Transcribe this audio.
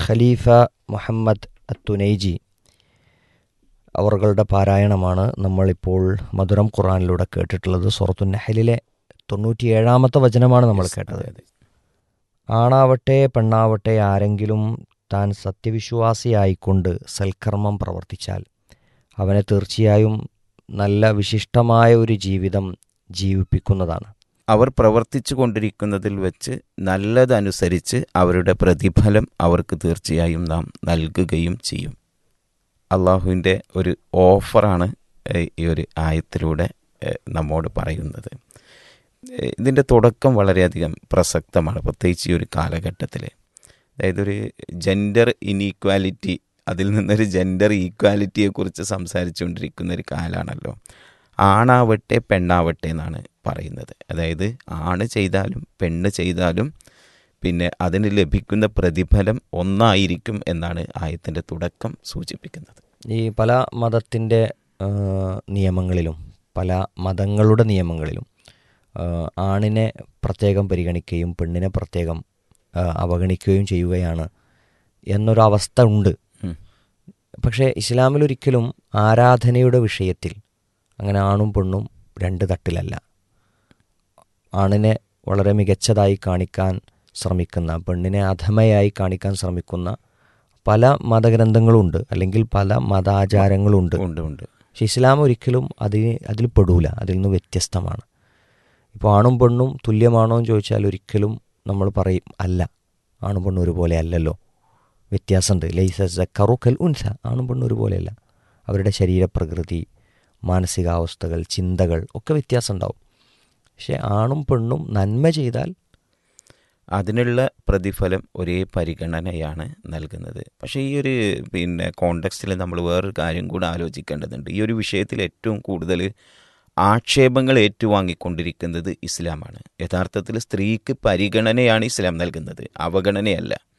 ഖലീഫ മുഹമ്മദ് അത്തുനൈജി അവറുകളുടെ പാരായണമാണ് നമ്മളിപ്പോൾ മധുരം ഖുറാനിലൂടെ കേട്ടിട്ടുള്ളത് സൂറത്തു നഹലിലെ തൊണ്ണൂറ്റിയേഴാമത്തെ വചനമാണ് നമ്മൾ കേട്ടത് അതെ, അതെ. ആണാവട്ടെ പെണ്ണാവട്ടെ ആരെങ്കിലും താൻ സത്യവിശ്വാസിയായിക്കൊണ്ട് സൽക്കർമ്മം പ്രവർത്തിച്ചാൽ അവനെ തീർച്ചയായും നല്ല വിശിഷ്ടമായ ഒരു ജീവിതം ജീവിപ്പിക്കുന്നതാണ് അവർ പ്രവർത്തിച്ചു കൊണ്ടിരിക്കുന്നതിൽ വെച്ച് നല്ലതനുസരിച്ച് അവരുടെ പ്രതിഫലം അവർക്ക് തീർച്ചയായും നാം നൽകുകയും ചെയ്യും അള്ളാഹുവിൻ്റെ ഒരു ഓഫറാണ് ഏഹ്, ഈ ഒരു ആയത്തിലൂടെ ഏഹ്, നമ്മോട് പറയുന്നത് ഏഹ്, ഇതിൻ്റെ തുടക്കം വളരെയധികം പ്രസക്തമാണ് പ്രത്യേകിച്ച് ഈ ഒരു കാലഘട്ടത്തിൽ അതായത് ഒരു ജെൻഡർ ഇനീക്വാലിറ്റി അതിൽ നിന്നൊരു ജെൻഡർ ഈക്വാലിറ്റിയെക്കുറിച്ച് സംസാരിച്ചുകൊണ്ടിരിക്കുന്ന ഒരു കാലമാണല്ലോ ആണാവട്ടെ പെണ്ണാവട്ടെ എന്നാണ് പറയുന്നത് അതായത് ആണ് ചെയ്താലും പെണ്ണ് ചെയ്താലും പിന്നെ അതിന് ലഭിക്കുന്ന പ്രതിഫലം ഒന്നായിരിക്കും എന്നാണ് ആയത്തിൻ്റെ തുടക്കം സൂചിപ്പിക്കുന്നത് ഈ പല മതത്തിൻ്റെ ആ, നിയമങ്ങളിലും പല മതങ്ങളുടെ നിയമങ്ങളിലും ആ, ആണിനെ പ്രത്യേകം പരിഗണിക്കുകയും പെണ്ണിനെ പ്രത്യേകം ആ, അവഗണിക്കുകയും ചെയ്യുകയാണ് എന്നൊരവസ്ഥ ഉണ്ട് ഉം. പക്ഷേ ഇസ്ലാമിലൊരിക്കലും ആരാധനയുടെ വിഷയത്തിൽ അങ്ങനെ ആണും പെണ്ണും രണ്ട് തട്ടിലല്ല ആണിനെ വളരെ മികച്ചതായി കാണിക്കാൻ ശ്രമിക്കുന്ന പെണ്ണിനെ അധമയായി കാണിക്കാൻ ശ്രമിക്കുന്ന പല മതഗ്രന്ഥങ്ങളുണ്ട് അല്ലെങ്കിൽ പല മതാചാരങ്ങളുണ്ട് ഉണ്ട് ഉണ്ട് പക്ഷെ ഇസ്ലാം ഒരിക്കലും അതിന് അതിൽ പെടൂല അതിൽ നിന്ന് വ്യത്യസ്തമാണ് ഇപ്പോൾ ആണും പെണ്ണും തുല്യമാണോ എന്ന് ചോദിച്ചാൽ ഒരിക്കലും നമ്മൾ പറയും അല്ല ആണും പെണ്ണും ഒരുപോലെ അല്ലല്ലോ വ്യത്യാസമുണ്ട് ലൈസ കറുക്കൽ ഉൻസ ആണും പെണ്ണും ഒരുപോലെയല്ല അവരുടെ ശരീരപ്രകൃതി മാനസികാവസ്ഥകൾ ചിന്തകൾ ഒക്കെ വ്യത്യാസം ഉണ്ടാവും പക്ഷെ ആണും പെണ്ണും നന്മ ചെയ്താൽ അതിനുള്ള പ്രതിഫലം ഒരേ പരിഗണനയാണ് നൽകുന്നത് പക്ഷേ ഈ ഒരു പിന്നെ കോണ്ടെക്സ്റ്റിൽ നമ്മൾ വേറൊരു കാര്യം കൂടെ ആലോചിക്കേണ്ടതുണ്ട് ഈ ഒരു വിഷയത്തിൽ ഏറ്റവും കൂടുതൽ ആക്ഷേപങ്ങൾ ഏറ്റുവാങ്ങിക്കൊണ്ടിരിക്കുന്നത് ഇസ്ലാമാണ് യഥാർത്ഥത്തിൽ സ്ത്രീക്ക് പരിഗണനയാണ് ഇസ്ലാം നൽകുന്നത് അവഗണനയല്ല